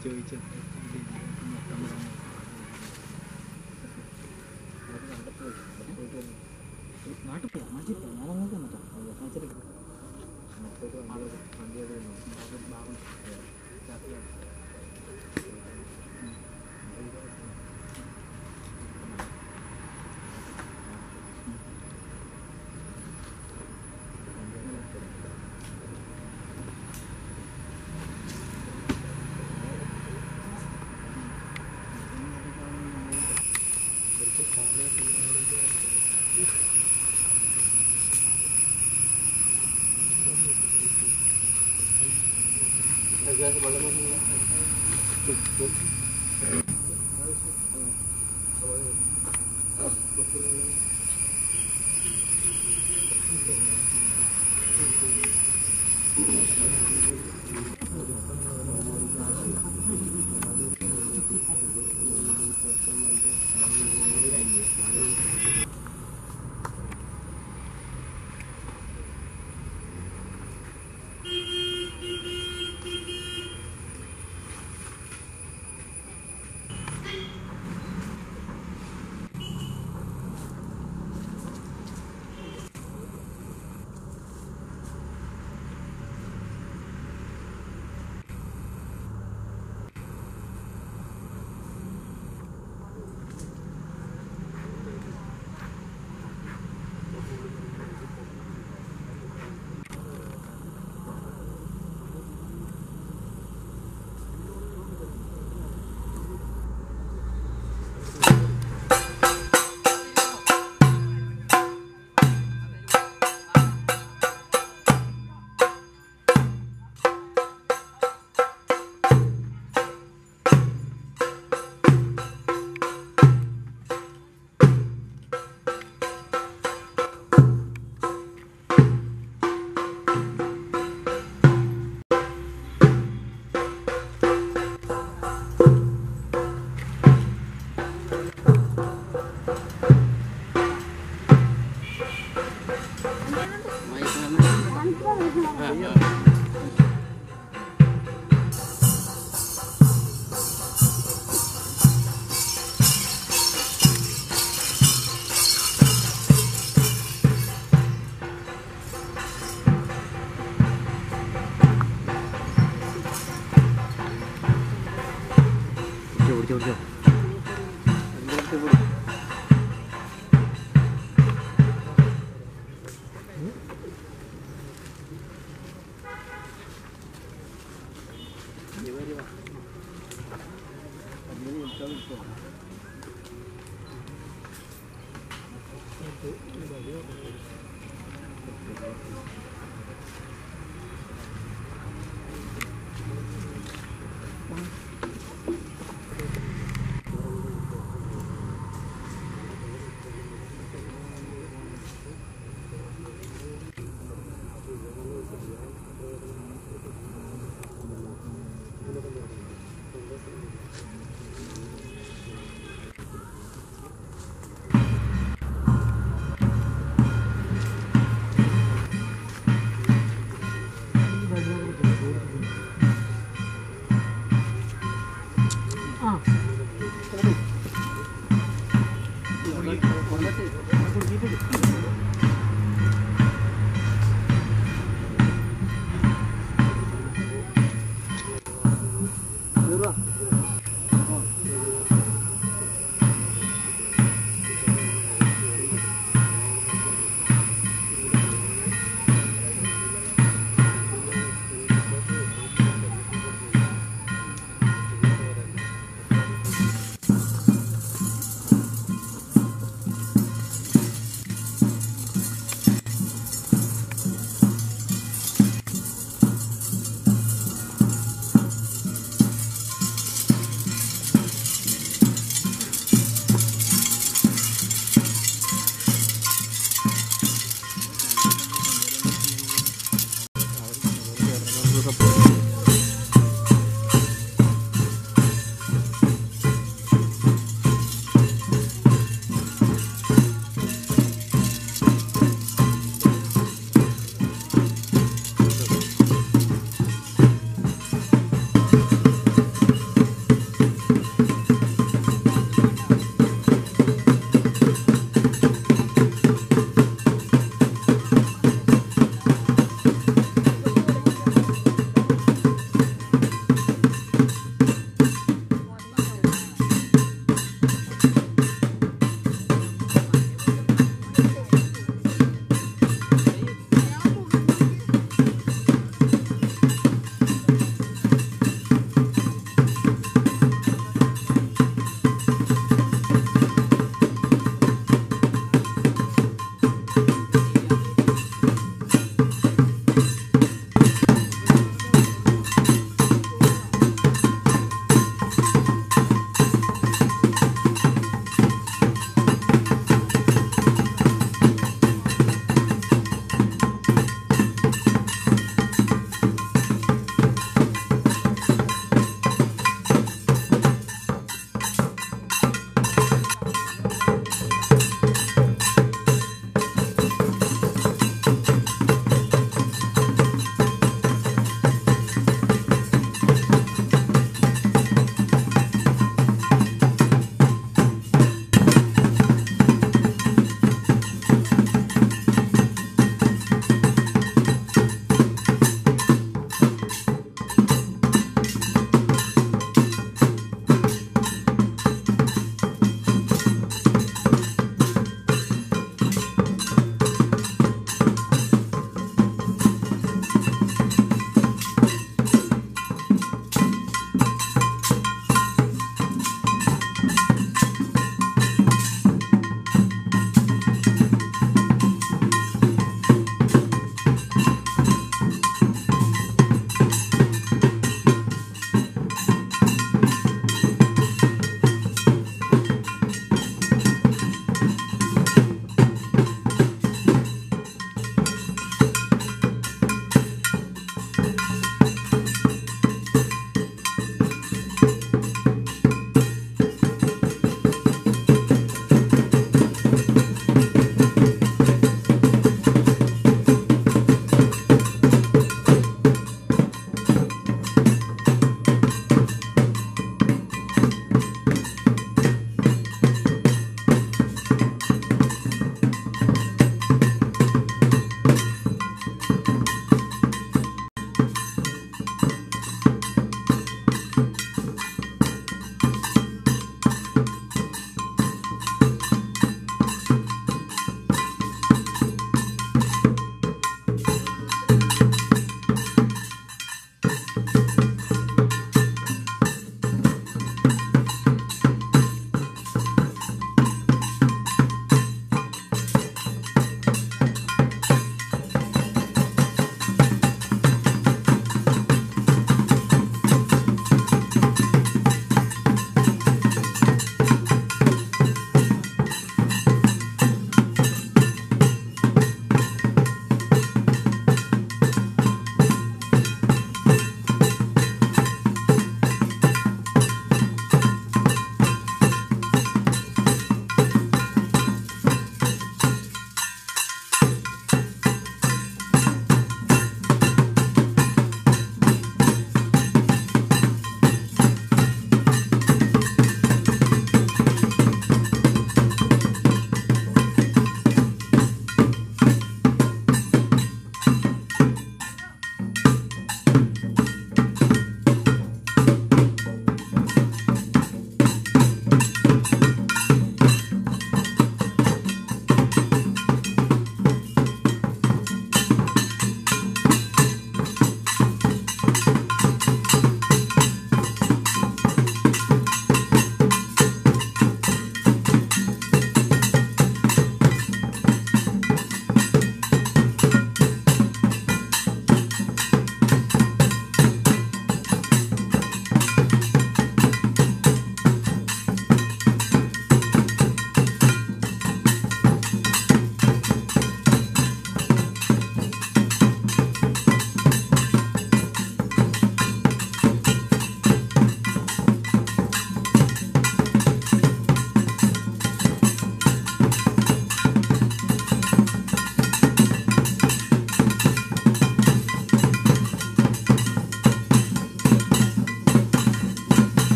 ചോദിച്ചു നാട്ടിൽ പോവാം നാട്ടിൽ പോവാം ഞാൻ അങ്ങോട്ട് വന്നിട്ടാ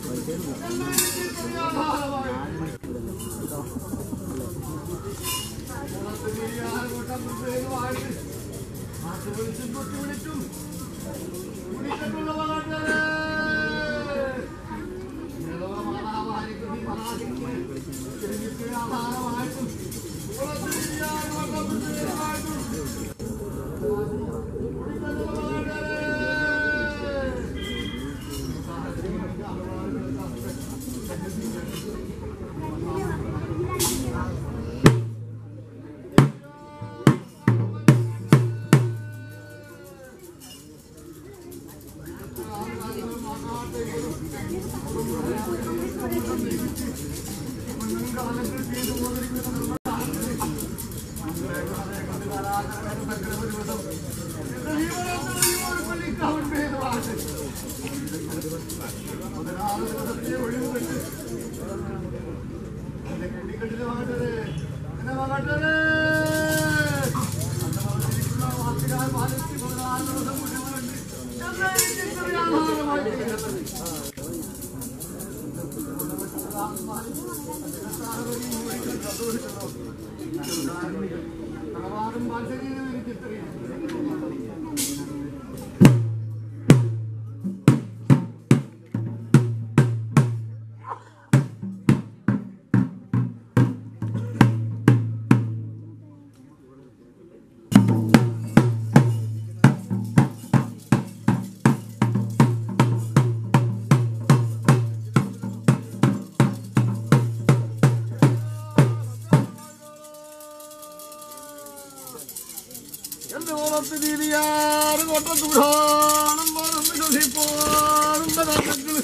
എന്റെ ഓരത്ത് രീതിയാറ് കൊട്ട ദൂരാണം പറമ്പിലൊഴിപ്പോറുന്ന കാലങ്ങള്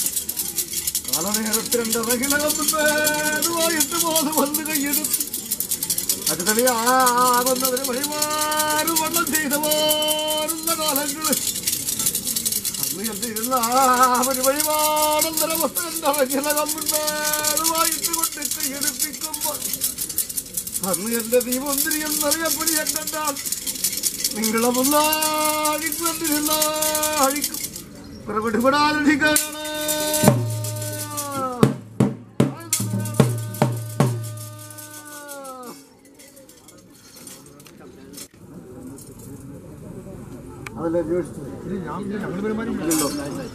കാലനേരത്തിരണ്ടറകിലകത്തുവായിട്ട് ബോധം വന്ന് കൈയെടുത്ത് അത് തെളിയാകുന്നതിന് വഴിമാറ് വണ്ണം ചെയ്ത മാറുന്ന കാലങ്ങള് അന്ന് എന്തിരുന്ന ഒരു വഴിമാടന്തര വസ്ത്രണ്ടറകിലകമ്പുണ്ടായിട്ട് കൊണ്ട് കൈയെടുപ്പിക്കുമ്പോൾ അന്ന് എന്റെ ദീപൊന്തിരി എന്നറിയപ്പെടി എന്നാൽ നിങ്ങളെ മുന്നാഴിക്കുന്നില്ല അഴിക്കും പുറപ്പെടുപെടാതിരിക്കണം അതല്ലേ അന്വേഷിച്ചത് ഇല്ലല്ലോ.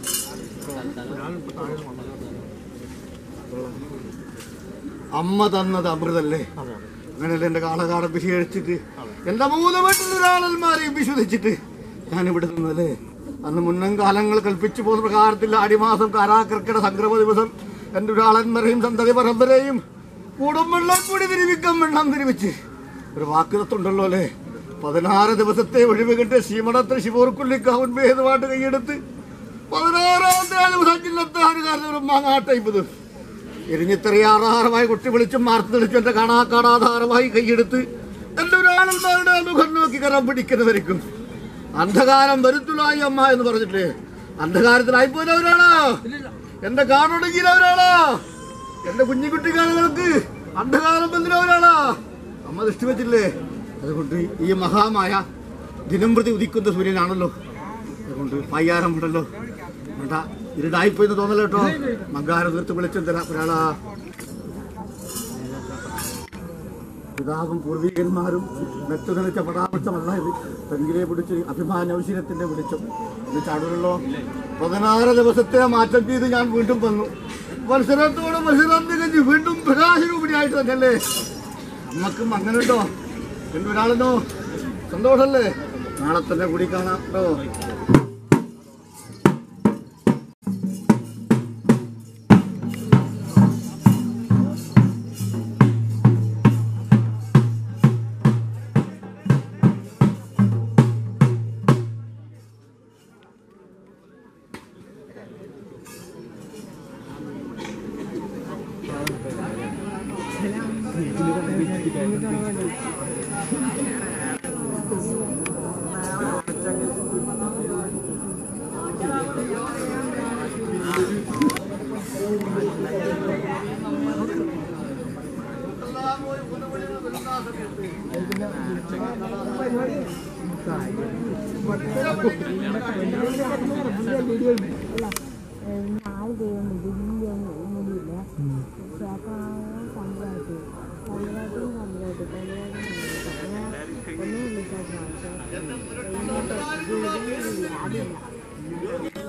അമ്മ തന്നത് അമൃതല്ലേ അങ്ങനെയല്ലേ എന്റെ കാളകാടം വിശേഷിച്ചിട്ട് എന്റെ മൂന്ന് വീട്ടിൽ ഒരാളന്മാരെയും വിശ്വസിച്ചിട്ട് ഞാൻ ഇവിടെ നിന്നല്ലേ അന്ന് മുന്നം കാലങ്ങൾ കൽപ്പിച്ചു പോകുന്ന പ്രകാരത്തിൽ ആടിമാസം കാരാകർക്കിട സംക്രമ ദിവസം എന്റെ ഒരാളന്മാരെയും സന്തതി പരമ്പരയും കൂടും വെള്ളം കൂടി തിരിവിക്കം വെള്ളം തിരിവിച്ച് ഒരു വാക്കുതത്തുണ്ടല്ലോ അല്ലേ പതിനാറ് ദിവസത്തെ ഒഴിവ് കിട്ടിയ ശ്രീമഠത്തിൽ ശിവൂർക്കുള്ളിക്കാവൻ ഭേദമായിട്ട് കൈയെടുത്ത് പതിനാറാമത്തെ ദിവസം ജില്ലത്തെ ആരുകാരുടെ ഒരു മാങ്ങാട്ടൈപ്പത് എരിഞ്ഞിത്തെറിയാറാഹാരമായി കുട്ടി വിളിച്ചും മാർത്ത് തെളിച്ചും എന്റെ കാണാക്കാടാധാരമായി കൈയെടുത്ത് എന്റെ ഒരാളന്മാരുടെ മുഖം നോക്കി കരം പിടിക്കുന്നവരിക്കും അന്ധകാരം വരുത്തുലായി അമ്മ എന്ന് പറഞ്ഞിട്ട് അന്ധകാരത്തിലായി പോയവരാണോ എന്റെ കാടൊടുങ്ങിയവരാണോ എന്റെ കുഞ്ഞിക്കുട്ടിക്കാലങ്ങൾക്ക് അന്ധകാരം ബന്ധിനവരാണോ അമ്മ ദൃഷ്ടി വെച്ചില്ലേ അതുകൊണ്ട് ഈ മഹാമായ ദിനം പ്രതി ഉദിക്കുന്ന സൂര്യനാണല്ലോ അതുകൊണ്ട് പയ്യാരം ഉണ്ടല്ലോ വേണ്ട ഇരുടായിപ്പോയെന്ന് തോന്നല്ലോ കേട്ടോ മങ്കാരം തീർത്ത് വെളിച്ചം തരാം ഒരാളാ പിതാവും പൂർവികന്മാരും നെറ്റു നിലച്ച പടാമൃഷ്ടമല്ല ഇത് പെങ്കിലെ പിടിച്ച് അഭിമാനൗശീലത്തിന്റെ വെളിച്ചം ഇത് ചാടുമല്ലോ പതിനാറ് ദിവസത്തെ മാറ്റം ചെയ്ത് ഞാൻ വീണ്ടും വന്നു മത്സരത്തോട് മത്സരം തികഞ്ഞ് വീണ്ടും പ്രകാശരൂപിണിയായിട്ട് തന്നെയല്ലേ നമ്മക്കും അങ്ങനെ ഉണ്ടോ എന്തൊരാളെന്നോ സന്തോഷല്ലേ നാളെ തന്നെ കൂടി കാണാം കേട്ടോ നാല് ദൈവം ഉണ്ടാക്കാൻ സമ്പ്രാട്ടി സമ്പ്രാട്ടും സമ്പ്രാട്ടി പഞ്ചായത്തും സമ്പ്രാട്ടി ഒന്നും വിളിക്കാത്ത അതില്ല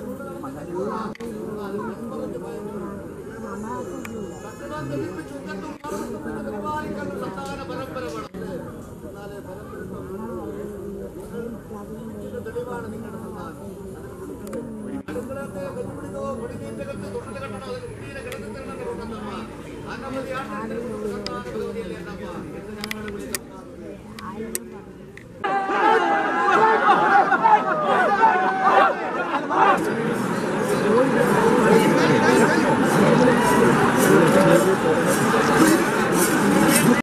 അന്നമതി ആട്ടിൻ